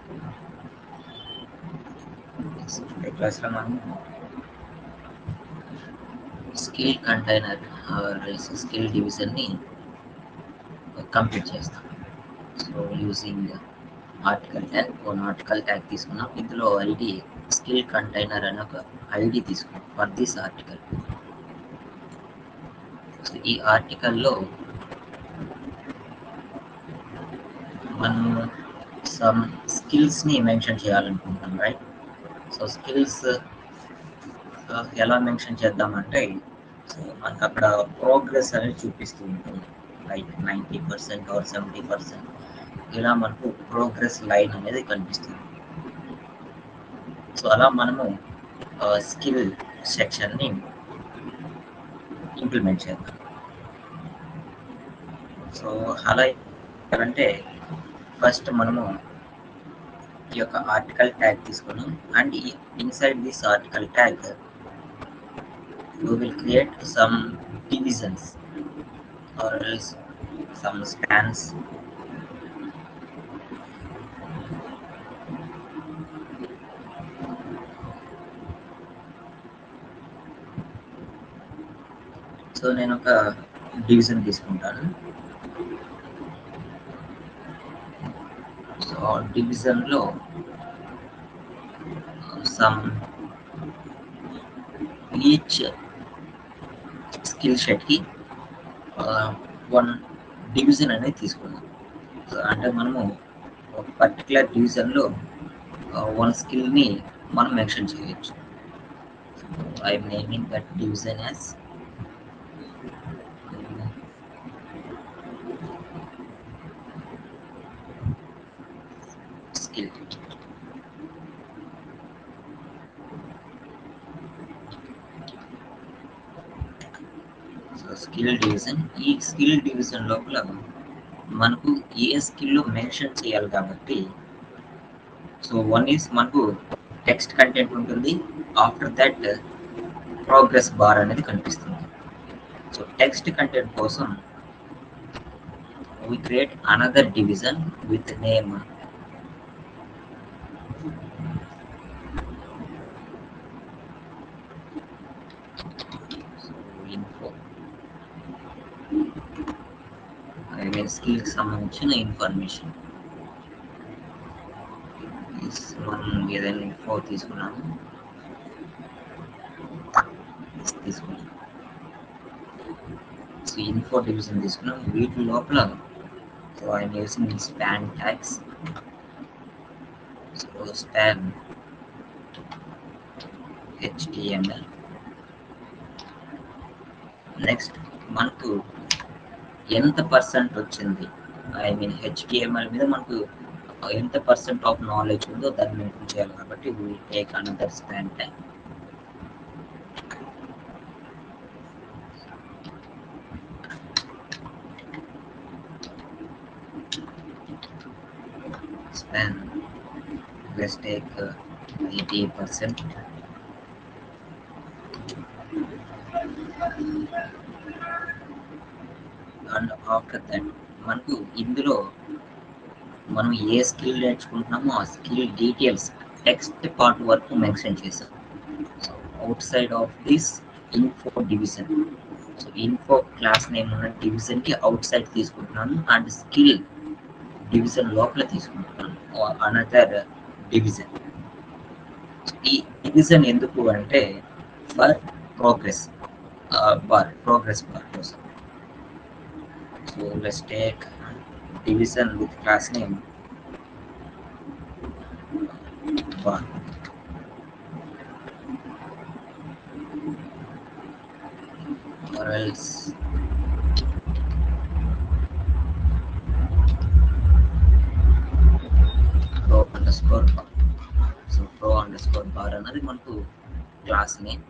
క్లాస్లో మనం skill container skill డివిజన్ని కంప్లీట్ చేస్తాం so using article tag one article tag తీసుకున్నాం ఇందులో ఐడి స్కిల్ కంటైనర్ అనే ఒక ఐడి తీసుకున్నాం ఫర్ దిస్ ఆర్టికల్ ఈ ఆర్టికల్లో మనం సమ్ స్కిల్స్ని మెన్షన్ చేయాలనుకుంటాం రైట్ సో స్కిల్స్ ఎలా మెన్షన్ చేద్దామంటే సో మనకు అక్కడ ప్రోగ్రెస్ అనేది చూపిస్తూ ఉంటుంది like ninety percent or seventy percent ఇలా మనకు ప్రోగ్రెస్ లైన్ అనేది కనిపిస్తుంది సో అలా మనము స్కిల్ సెక్షన్ని ఇంప్లిమెంట్ చేద్దాం సో అలా అంటే ఫస్ట్ మనము ఈ యొక్క ఆర్టికల్ ట్యాగ్ తీసుకున్నాం and inside this article tag we will create some divisions or else some spans so నేను ఒక డివిజన్ తీసుకుంటాను సో డివిజన్లో సమ్ ఈచ్ స్కిల్ షెట్కి వన్ డివిజన్ అనేది తీసుకున్నాం సో అంటే మనము ఒక పర్టికులర్ డివిజన్లో వన్ స్కిల్ని మనం మెన్షన్ చేయొచ్చు I naming that division as skill so skill division ఈ స్కిల్ డివిజన్ లోపల మనకు ఏ స్కిల్ మెన్షన్ చేయాలి కాబట్టి సో వన్ ఈస్ మనకు టెక్స్ట్ కంటెంట్ ఉంటుంది ఆఫ్టర్ దట్ ప్రోగ్రెస్ బార్ అనేది కనిపిస్తుంది సో టెక్స్ట్ కంటెంట్ కోసం we create another division with name so info I mean skill కి సంబంధించిన ఇన్ఫర్మేషన్ మనం ఏదైనా ఇన్ఫో తీసుకున్నాము తీసుకున్నాం సో ఇన్ఫో డివిజన్ తీసుకున్నాం వీటి లోపల so I'm using span tags so span HTML next మనకు ఎంత పర్సెంట్ వచ్చింది ఐ మీన్ హెచ్టిఎంఎల్ మీద మనకు ఎంత పర్సెంట్ ఆఫ్ నాలెడ్జ్ ఉందో దాన్ని మెయింటైన్ చేయాలి కాబట్టి we take another span tag span let's take uh, 80 percent and after that మనకు ఇందులో మనం ఏ స్కిల్ నేర్చుకుంటున్నామో ఆ స్కిల్ డీటెయిల్స్ టెక్స్ట్ పార్ట్ వరకు మెన్షన్ చేసాం so outside of this info division so info class name ఉన్న డివిజన్కి అవుట్ సైడ్ తీసుకుంటున్నాను అండ్ స్కిల్ డివిజన్ లోపల తీసుకుంటున్నాను అనదర్ డివిజన్ ఈ డివిజన్ ఎందుకు అంటే for progress bar progress bar కోసం so let's take division with class name bar or else pro underscore bar so pro underscore bar అన్నది మనకు క్లాస్ నేమ్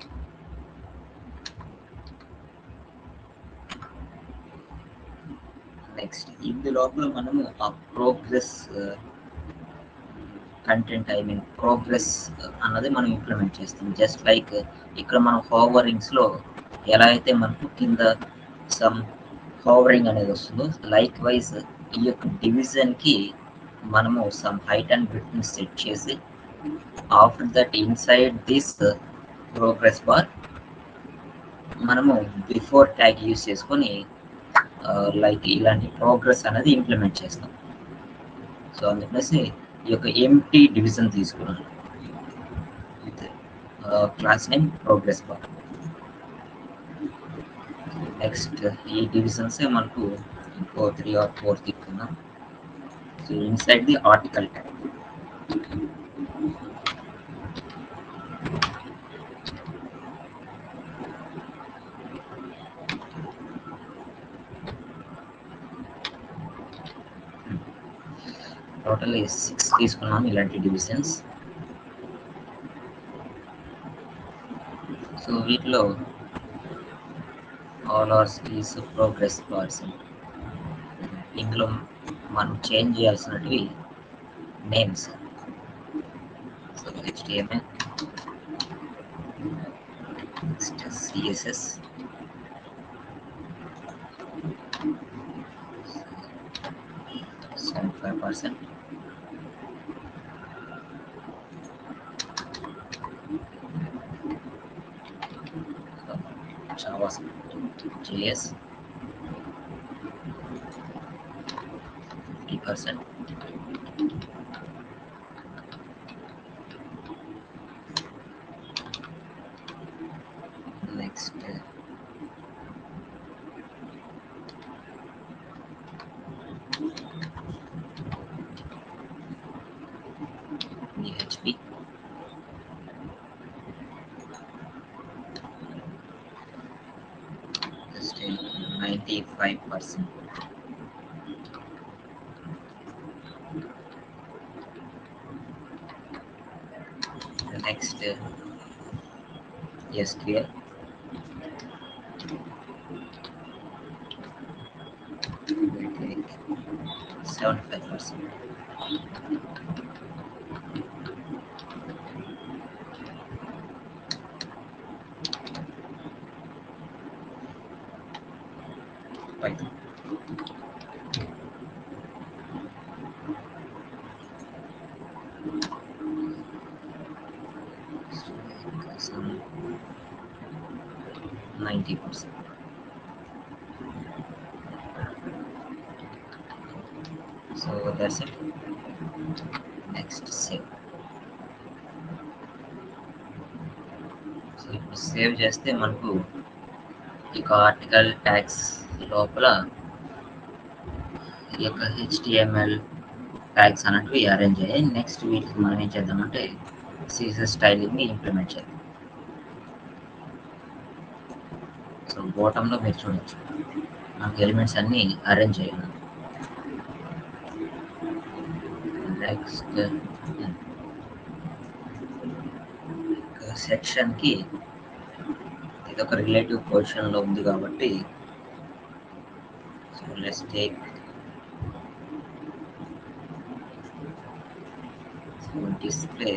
నెక్స్ట్ ఇందు లోపల మనము ఆ progress content I mean progress అన్నది మనం ఇంప్లిమెంట్ చేస్తాం just like ఇక్కడ మనం హోవరింగ్స్ లో ఎలా అయితే మనకు కింద సమ్ హోవరింగ్ అనేది వస్తుందో లైక్ వైజ్ ఈ యొక్క డివిజన్ కి మనము సమ్ హైట్ అండ్ విడ్త్ని సెట్ చేసి after that inside this progress bar మనము బిఫోర్ ట్యాగ్ యూస్ చేసుకొని లైక్ ఇలాంటి ప్రోగ్రెస్ అనేది ఇంప్లిమెంట్ చేస్తాం సో అందుకనేసి ఈ యొక్క ఎంటీ డివిజన్ తీసుకున్నాను class name progress bar next ఈ డివిజన్స్ మనకు ఇంకో త్రీ ఆర్ ఫోర్ తీసుకున్నాం so inside the article tag total six తీసుకున్నాం ఇలాంటి డివిజన్స్ సో వీటిలో all are skills progress bars ఇందులో మనం చేంజ్ చేయాల్సినవి names so HTML next CSS seventy five percent JavaScript, JS, 50%. Next, uh, PHP. Just ninety-five percent. The next uh, SQL. We'll take seventy-five percent. Python. Some ninety percent. So that's it. Next save. So ఇప్పుడు save చేస్తే మనకు ఇక article tags లోపల ఈ యొక్క HTML tags అన్నట్టు arrange అయ్యాయి next వీటికి మనం ఏం చేద్దామంటే సిఎస్ఎస్ స్టైలింగ్ని ఇంప్లిమెంట్ చేద్దాం సో బాటంలో మీరు చూడొచ్చు మనకు ఎలిమెంట్స్ అన్నీ అరేంజ్ అయ్యాయి నెక్స్ట్ సెక్షన్కి ఇది ఒక రిలేటివ్ పొజిషన్లో ఉంది కాబట్టి so let's take so display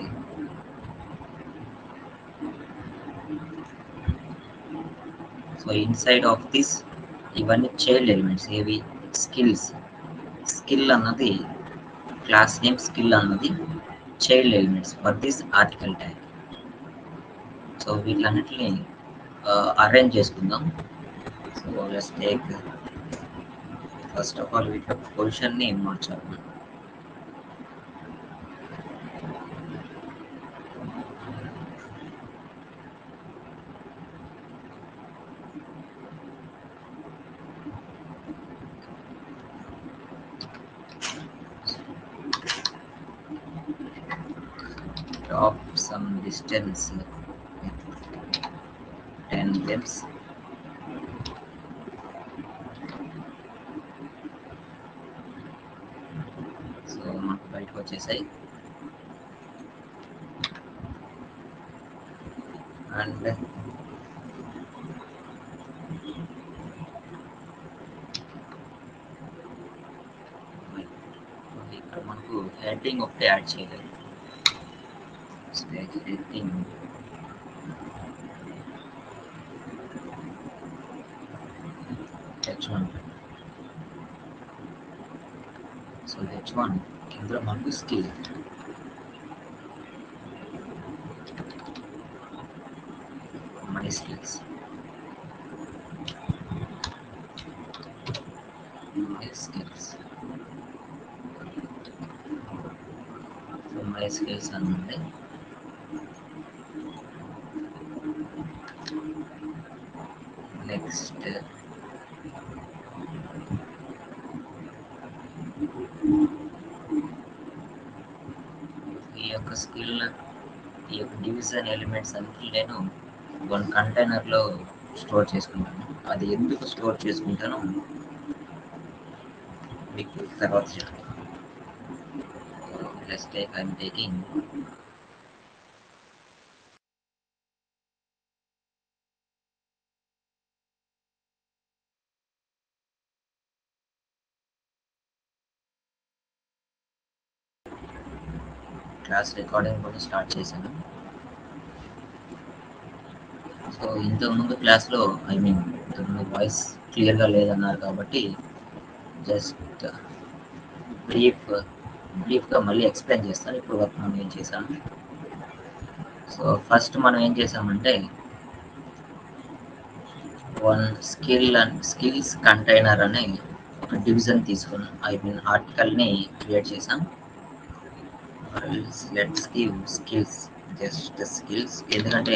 so inside of this ఇవన్నీ చైల్డ్ ఎలిమెంట్స్ ఏవి స్కిల్స్ స్కిల్ అన్నది క్లాస్ నేమ్ స్కిల్ అన్నది child elements for this article tag so వీటన్నిటిని అరేంజ్ చేసుకుందాం so let's take first of all వీటి పొజిషన్ని మార్చాలి drop some distance 10 limbs so మనకు బయటకు వచ్చేసాయి అండ్ ఇక్కడ మనకు హెడ్డింగ్ ఒకటి యాడ్ చేయాలి heading H one so H H one ఇందులో మనకు skill my skills my skills my skills అని ఉంది నెక్స్ట్ ఈ యొక్క స్కిల్ ఈ యొక్క డివిజన్ ఎలిమెంట్స్ అన్ని నేను వన్ కంటైనర్లో స్టోర్ చేసుకుంటాను అది ఎందుకు స్టోర్ చేసుకుంటానో మీకు తర్వాత చెప్తాను let's take I'm taking class recording కూడా స్టార్ట్ చేశాను సో ఇంతకుముందు క్లాస్లో ఐ మీన్ ఇంతకుముందు వాయిస్ క్లియర్గా లేదన్నారు కాబట్టి జస్ట్ బ్రీఫ్ బ్రీఫ్గా మళ్ళీ ఎక్స్ప్లెయిన్ చేస్తాను ఇప్పుడు వరకు మనం ఏం చేసాము సో ఫస్ట్ మనం ఏం చేసామంటే one skill and skills container అనే ఒక డివిజన్ తీసుకున్నాం ఐ మీన్ ఆర్టికల్ని క్రియేట్ చేసాం let's give skills just skills ఎందుకంటే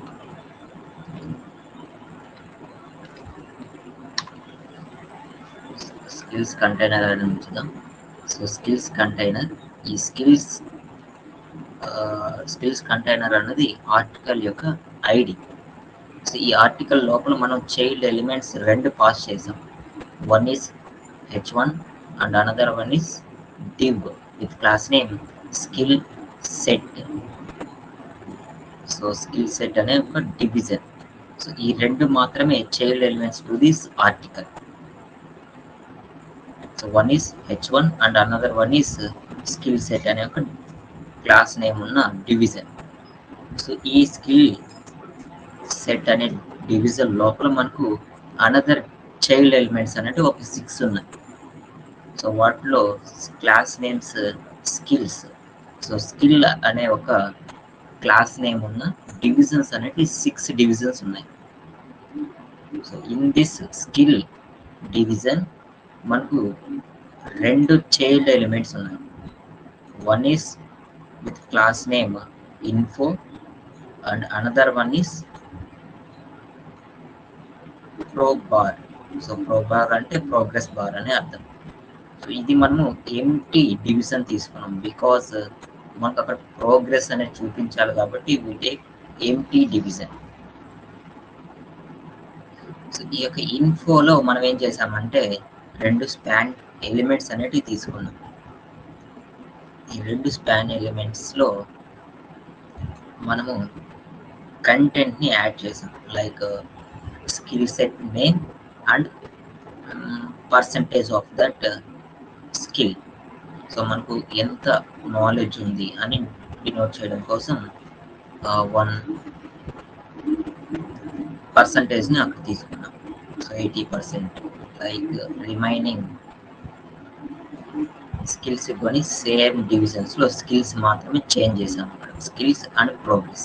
స్కిల్స్ కంటైనర్ అని ఉంచుదాం సో స్కిల్స్ కంటైనర్ ఈ స్కిల్స్ స్కిల్స్ కంటైనర్ అన్నది ఆర్టికల్ యొక్క ఐడి సో ఈ ఆర్టికల్ లోపల మనం చైల్డ్ ఎలిమెంట్స్ రెండు పాస్ చేసాం one is H one and another one is div with class name skill set so skill set అనే ఒక డివిజన్ సో ఈ రెండు మాత్రమే child elements to this article so one is H one and another one is skill set అనే ఒక class name ఉన్న division so ఈ skill set అనే డివిజన్ లోపల మనకు అనదర్ చైల్డ్ ఎలిమెంట్స్ అనేవి ఒక సిక్స్ ఉన్నాయి సో వాటిలో class names skills so skill అనే ఒక క్లాస్ నేమ్ ఉన్న డివిజన్స్ అనేవి సిక్స్ డివిజన్స్ ఉన్నాయి so in this skill division మనకు రెండు చైల్డ్ ఎలిమెంట్స్ ఉన్నాయి one is with class name info and another one is pro bar so pro bar అంటే progress bar అనే అర్థం సో ఇది మనము ఎంటీ డివిజన్ తీసుకున్నాం బికాస్ మనకు అక్కడ ప్రోగ్రెస్ అనేది చూపించాలి కాబట్టి we take empty division so ఈ యొక్క ఇన్ఫోలో మనం ఏం చేసామంటే రెండు స్పాన్ ఎలిమెంట్స్ అనేటివి తీసుకున్నాం ఈ రెండు స్పాన్ ఎలిమెంట్స్లో మనము కంటెంట్ని యాడ్ చేసాం like skill set name and percentage of that skill so మనకు ఎంత నాలెడ్జ్ ఉంది అని డినోట్ చేయడం కోసం వన్ పర్సంటేజ్ని అక్కడ తీసుకున్నాం so eighty percent like remaining skills కొని సేమ్ డివిజన్స్లో స్కిల్స్ మాత్రమే చేంజ్ చేసాం అక్కడ skills and progress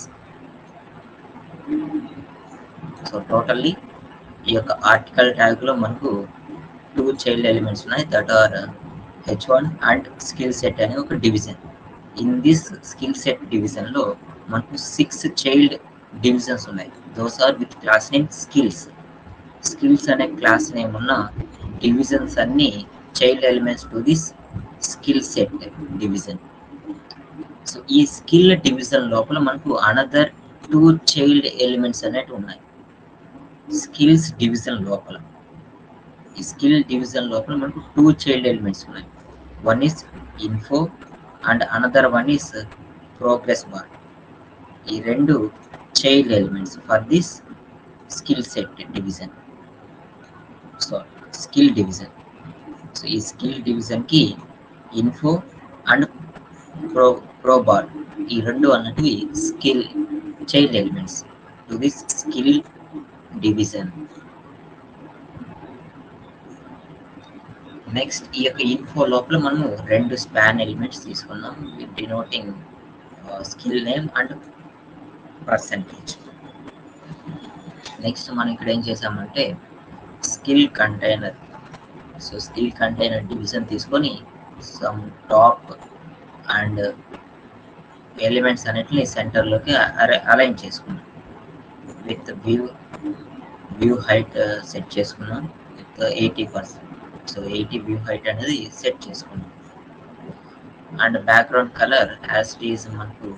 so totally ఈ యొక్క ఆర్టికల్ ట్యాగ్లో మనకు టూ చైల్డ్ ఎలిమెంట్స్ ఉన్నాయి that are H one and skill set అనే ఒక division in this skill set డివిజన్లో మనకు సిక్స్ చైల్డ్ డివిజన్స్ ఉన్నాయి those are with class name skills skills అనే క్లాస్ నేమ్ ఉన్న డివిజన్స్ అన్ని child elements to this skill set division so ఈ skill division లోపల మనకు అనదర్ టూ చైల్డ్ ఎలిమెంట్స్ అనేవి ఉన్నాయి స్కిల్స్ డివిజన్ లోపల ఈ స్కిల్ డివిజన్ లోపల మనకు టూ చైల్డ్ ఎలిమెంట్స్ ఉన్నాయి one is info and another one is progress bar ఈ రెండు child elements for this skill set division so skill division so ఈ స్కిల్ డివిజన్కి info and pro pro bar ఈ రెండు అన్నటివి skill child elements to this skill division next ఈ యొక్క info లోపల మనము రెండు స్పాన్ ఎలిమెంట్స్ తీసుకున్నాం denoting skill name and percentage next మనం ఇక్కడ ఏం చేసామంటే skill container so skill container division తీసుకొని సమ్ టాప్ అండ్ ఎలిమెంట్స్ అన్నిటిని సెంటర్లోకి అలైన్ చేసుకున్నాం with view view height set చేసుకున్నాం with eighty percent so eighty view height అనేది సెట్ చేసుకున్నాం and background colour as it is మనకు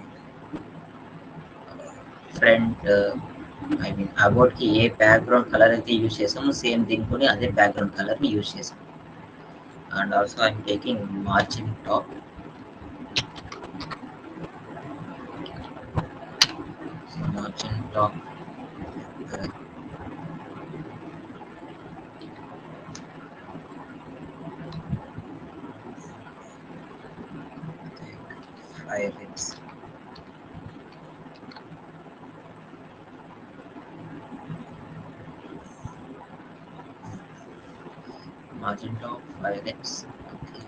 ఫ్రంట్ ఐ మీన్ అబౌట్కి ఏ బ్యాక్గ్రౌండ్ కలర్ అయితే యూజ్ చేసామో సేమ్ దీనికి కూడా అదే బ్యాక్గ్రౌండ్ కలర్ని యూజ్ చేసాం and also I'm taking margin top margin top five hits. Margin top five hits. Okay.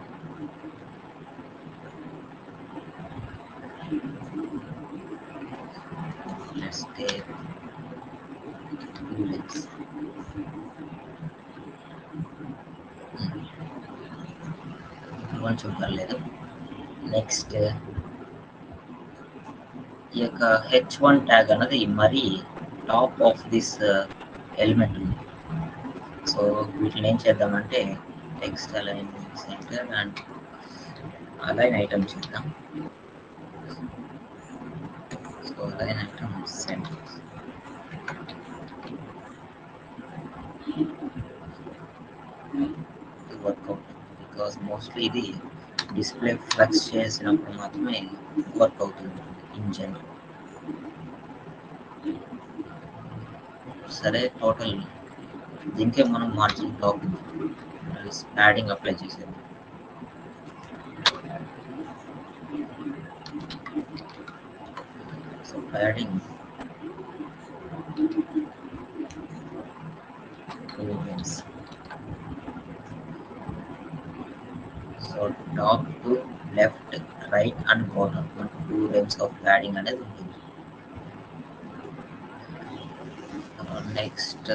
Let's take two hits. కొంచెం పర్లేదు నెక్స్ట్ ఈ యొక్క హెచ్ వన్ ట్యాగ్ అన్నది మరి టాప్ ఆఫ్ దిస్ ఎలిమెంట్ ఉంది సో వీటిని ఏం చేద్దామంటే text align centre and align item చేద్దాం so align item centre work out because mostly ఇది డిస్ప్లే ఫ్లెక్స్ చేసినప్పుడు మాత్రమే వర్క్ అవుతుంది ఇన్ జనరల్ సరే టోటల్ దీనికే మనం మార్జిన్ టాప్ ప్యాడింగ్ అప్లై చేసేది so padding so top to left right and bottom మనకు టూ లెన్స్ ఆఫ్ ప్యాడింగ్ అనేది ఉంటుంది next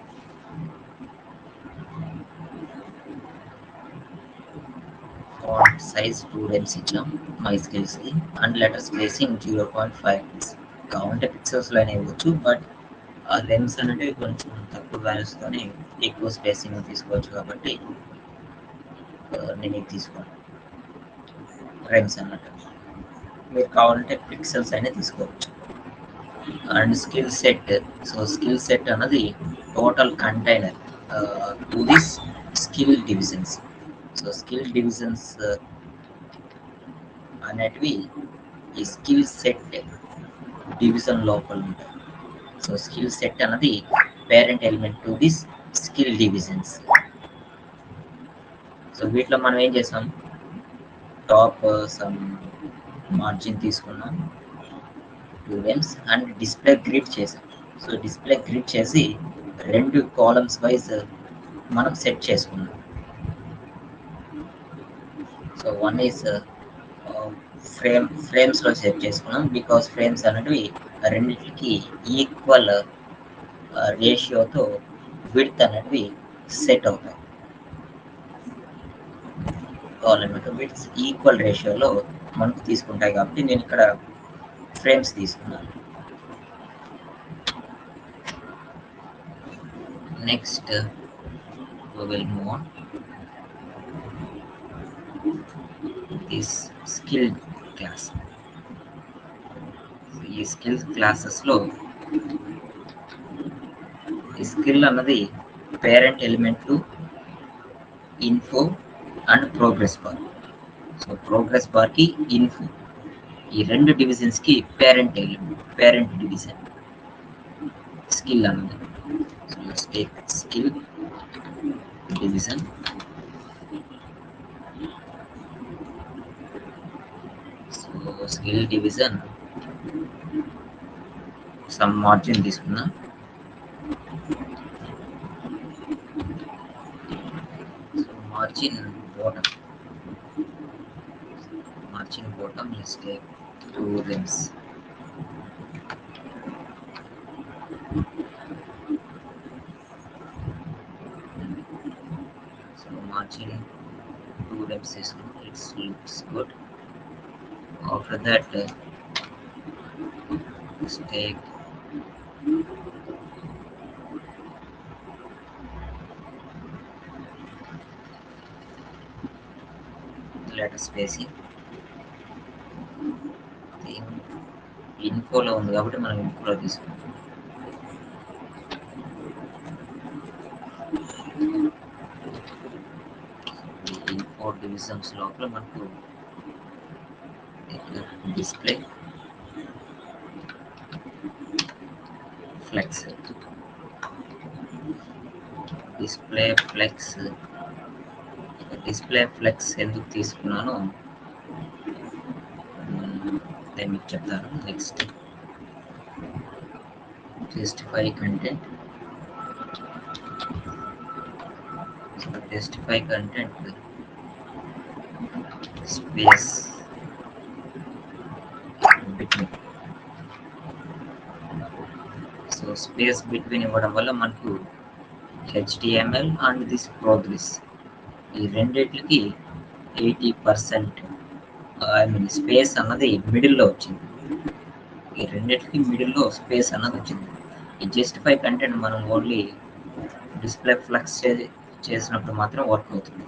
font size two lens ఇచ్చాం మై స్కిల్స్కి and letter spacing zero point five కావాలంటే పిక్సెల్స్లో అయినా ఇవ్వచ్చు బట్ ఆ లెన్స్ అనేది కొంచెం తక్కువ వాల్యూస్తోనే ఎక్కువ స్పేసింగ్ తీసుకోవచ్చు కాబట్టి నేను ఇది తీసుకోను రెమ్స్ అన్నట్టు మీరు కావాలంటే పిక్సెల్స్ అయినా తీసుకోవచ్చు and skill set so skill set అన్నది total container to this skill divisions so skill divisions అనేటివి ఈ స్కిల్ సెట్ డివిజన్ లోపల ఉంటాయి సో స్కిల్ సెట్ అన్నది parent element to this skill divisions so వీటిలో మనం ఏం చేసాం టాప్ సమ్ మార్జిన్ తీసుకున్నాం two lens and display grid చేసాం సో డిస్ప్లే గ్రిడ్ చేసి రెండు కాలమ్స్ వైజ్ మనం సెట్ చేసుకున్నాం సో వన్ ఈస్ ఫ్రేమ్ ఫ్రేమ్స్లో సెట్ చేసుకున్నాం బికాస్ ఫ్రేమ్స్ అనేటివి రెండింటికి ఈక్వల్ రేషియోతో విడ్త్ అనేటివి సెట్ అవుతాయి కావాలన్నమాట విడ్స్ ఈక్వల్ రేషియోలో మనకు తీసుకుంటాయి కాబట్టి నేను ఇక్కడ ఫ్రేమ్స్ తీసుకున్నాను next will move on this skill class ఈ స్కిల్ క్లాసెస్లో ఈ స్కిల్ అన్నది parent element info and progress bar so progress బార్కి ఇన్ఫో ఈ రెండు డివిజన్స్కి parent element parent division skill అన్నది so let's take skill division so skill division some margin తీసుకున్నా so margin bottom margin bottom let's take two rims so margin two rims is good it looks good after that uh, let's take letter spacing ఇన్ఫోలో ఉంది కాబట్టి మనం ఇన్ఫోలో తీసుకుంటాం info divisions లోపల మనకు display flex display flex display flex ఎందుకు తీసుకున్నానో మ్మ్, నేను మీకు చెప్తాను next justify content justify content space between so space between ఇవ్వడం వల్ల మనకు హెచ్డిఎంఎల్ అండ్ దిస్ ప్రోగ్రెస్ ఈ రెండిట్లకి eighty percent I mean space అన్నది మిడిల్లో వచ్చింది ఈ రెండిటికి మిడిల్లో స్పేస్ అన్నది వచ్చింది ఈ జస్టిఫై కంటెంట్ మనం ఓన్లీ డిస్ప్లే ఫ్లక్స్ చేసినప్పుడు మాత్రం వర్క్ అవుతుంది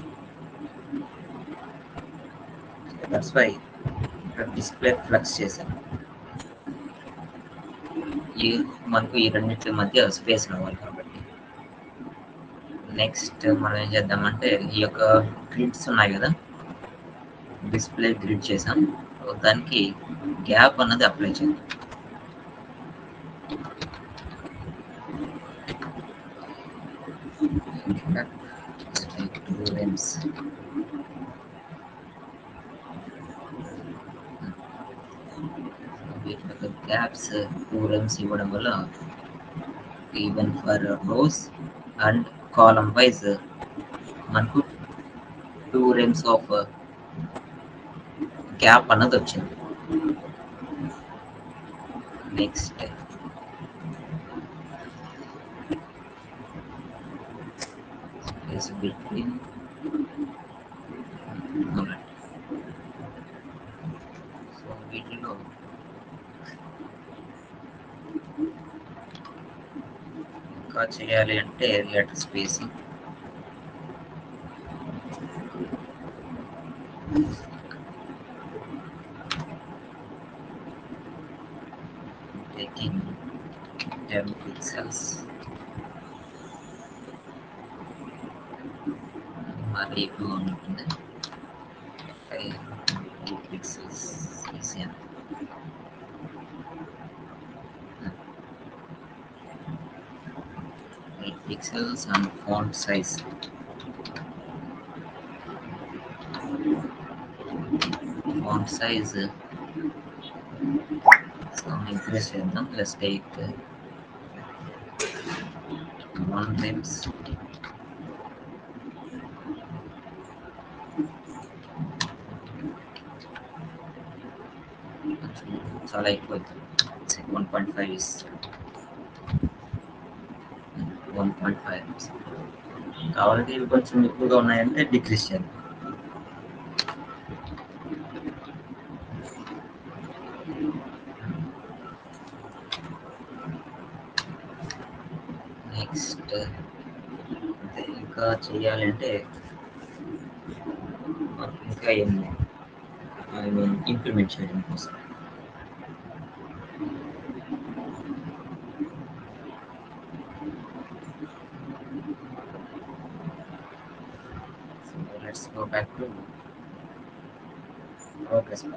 దట్స్ వై ఇక్కడ డిస్ప్లే ఫ్లక్స్ చేశాను ఈ మనకు ఈ రెండింటి మధ్య స్పేస్ కావాలి కాబట్టి నెక్స్ట్ మనం ఏం చేద్దామంటే ఈ యొక్క గ్రిడ్స్ ఉన్నాయి కదా డిస్ప్లే గ్రిడ్ చేసాం సో దానికి గ్యాప్ అన్నది అప్లై చేద్దాం టూ రెమ్స్ వీటి యొక్క గ్యాప్స్ టూ రెమ్స్ ఇవ్వడం వల్ల even for rows and column wise మనకు టూ రెమ్స్ ఆఫ్ గ్యాప్ అన్నది వచ్చింది next is between alright. So వీటిలో ఇంకా చేయాలి అంటే లెటర్ స్పేసింగ్ taking 10 pixels మరి ఎక్కువ ఉంటుంది ఫైవ్ పిక్సెల్స్ తీసాను eight pixels and font size font size increase చేద్దాం లెస్ టేక్ వన్ టైమ్స్ చాలా ఎక్కువ one point five is one point five కావాలంటే ఇవి కొంచెం ఎక్కువగా ఉన్నాయంటే డిక్రీస్ చేద్దాం నెక్స్ట్ ఇంకా చేయాలంటే మనకి ఇంకా ఏమి ఐ మీన్ ఇంప్లిమెంట్ చేయడం కోసం So let's go back to progress bar.